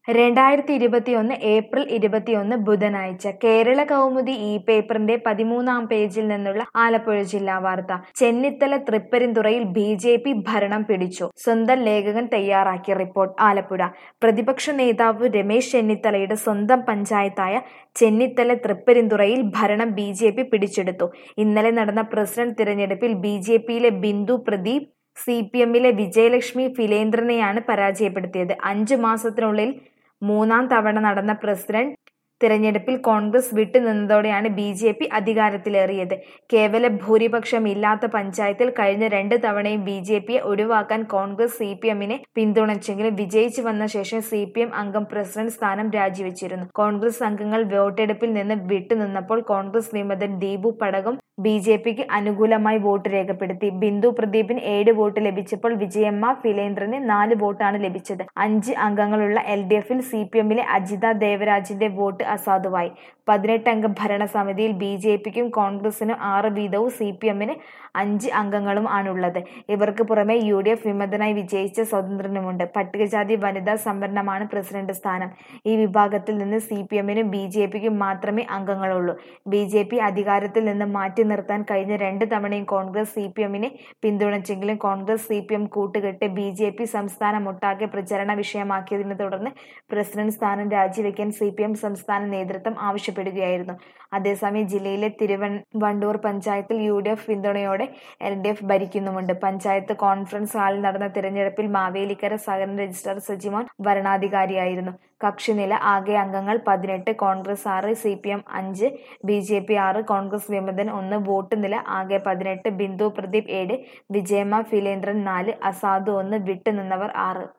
രണ്ടായിരത്തി ഇരുപത്തിയൊന്ന് ഏപ്രിൽ ഇരുപത്തിയൊന്ന് ബുധനാഴ്ച കേരള കൗമുദി ഈ പേപ്പറിന്റെ പതിമൂന്നാം പേജിൽ നിന്നുള്ള ആലപ്പുഴ ജില്ലാ വാർത്ത ചെന്നിത്തല തൃപ്പരിന്തുറയിൽ ബി ജെ പി ഭരണം പിടിച്ചു സ്വന്തം ലേഖകൻ തയ്യാറാക്കിയ റിപ്പോർട്ട് ആലപ്പുഴ പ്രതിപക്ഷ നേതാവ് രമേശ് ചെന്നിത്തലയുടെ സ്വന്തം പഞ്ചായത്തായ ചെന്നിത്തല തൃപ്പരിന്തുറയിൽ ഭരണം ബി ജെ പി പിടിച്ചെടുത്തു ഇന്നലെ നടന്ന പ്രസിഡന്റ് തിരഞ്ഞെടുപ്പിൽ ബി ജെ പിയിലെ ബിന്ദു പ്രദീപ് സി പി എമ്മിലെ വിജയലക്ഷ്മി ഫിലേന്ദ്രനെയാണ് പരാജയപ്പെടുത്തിയത് അഞ്ചു മാസത്തിനുള്ളിൽ മൂന്നാം തവണ നടന്ന പ്രസിഡന്റ് തിരഞ്ഞെടുപ്പിൽ കോൺഗ്രസ് വിട്ടുനിന്നതോടെയാണ് ബി ജെ പി അധികാരത്തിലേറിയത് കേവല ഭൂരിപക്ഷം ഇല്ലാത്ത പഞ്ചായത്തിൽ കഴിഞ്ഞ രണ്ട് തവണയും ബി ജെ പിയെ ഒഴിവാക്കാൻ കോൺഗ്രസ് സി പി എമ്മിനെ പിന്തുണച്ചെങ്കിലും വിജയിച്ചു വന്ന ശേഷം സി പി എം അംഗം പ്രസിഡന്റ് സ്ഥാനം രാജിവെച്ചിരുന്നു കോൺഗ്രസ് അംഗങ്ങൾ വോട്ടെടുപ്പിൽ നിന്ന് വിട്ടുനിന്നപ്പോൾ കോൺഗ്രസ് വിമതൻ ദീപു പടകം ബി ജെ പിക്ക് അനുകൂലമായി വോട്ട് രേഖപ്പെടുത്തി ബിന്ദു പ്രദീപിന് ഏഴ് വോട്ട് ലഭിച്ചപ്പോൾ വിജയമ്മ ഫിലേന്ദ്രന് നാല് വോട്ടാണ് ലഭിച്ചത് അഞ്ച് അംഗങ്ങളുള്ള എൽ ഡി എഫിൽ സി പി എമ്മിലെ അജിത ദേവരാജിന്റെ വോട്ട് അസാധുവായി പതിനെട്ടംഗ ഭരണസമിതിയിൽ ബി ജെ പിക്കും കോൺഗ്രസിനും ആറ് വീതവും സി പി എമ്മിന് അഞ്ച് അംഗങ്ങളും ആണുള്ളത് ഇവർക്ക് പുറമെ യു ഡി എഫ് വിമതനായി വിജയിച്ച സ്വതന്ത്രനുമുണ്ട് പട്ടികജാതി വനിതാ സംവരണമാണ് പ്രസിഡന്റ് സ്ഥാനം ഈ വിഭാഗത്തിൽ നിന്ന് സി പി എമ്മിനും ബി ജെ പിക്കും മാത്രമേ അംഗങ്ങളുള്ളൂ ബി ജെ പി അധികാരത്തിൽ നിന്ന് മാറ്റി നിർത്താൻ കഴിഞ്ഞ രണ്ട് തവണയും കോൺഗ്രസ് സി പി എമ്മിനെ പിന്തുണച്ചെങ്കിലും കോൺഗ്രസ് സി പി എം കൂട്ടുകെട്ട് ബി ജെ പി സംസ്ഥാനമൊട്ടാകെ പ്രചരണ വിഷയമാക്കിയതിനെ തുടർന്ന് പ്രസിഡന്റ് സ്ഥാനം രാജിവെക്കാൻ സി പി എം സംസ്ഥാന നേതൃത്വം ആവശ്യപ്പെടുകയായിരുന്നു അതേസമയം ജില്ലയിലെ തിരുവണ്ടൂർ പഞ്ചായത്തിൽ യു ഡി എഫ് പിന്തുണയോടെ എൽ ഡി എഫ് ഭരിക്കുന്നുമുണ്ട് പഞ്ചായത്ത് കോൺഫറൻസ് ഹാളിൽ നടന്ന തിരഞ്ഞെടുപ്പിൽ മാവേലിക്കര സഹകരണ രജിസ്ട്രാർ സജിമോൻ വരണാധികാരിയായിരുന്നു കക്ഷിനില ആകെ അംഗങ്ങൾ പതിനെട്ട് കോൺഗ്രസ് ആറ് സി പി എം അഞ്ച് ബി ജെ പി ആറ് കോൺഗ്രസ് വിമതൻ ഒന്ന് വോട്ട് നില ആകെ പതിനെട്ട് ബിന്ദു പ്രദീപ് ഏഴ് വിജയമ്മ ഫിലേന്ദ്രൻ നാല് അസാധു ഒന്ന് വിട്ടുനിന്നവർ ആറ്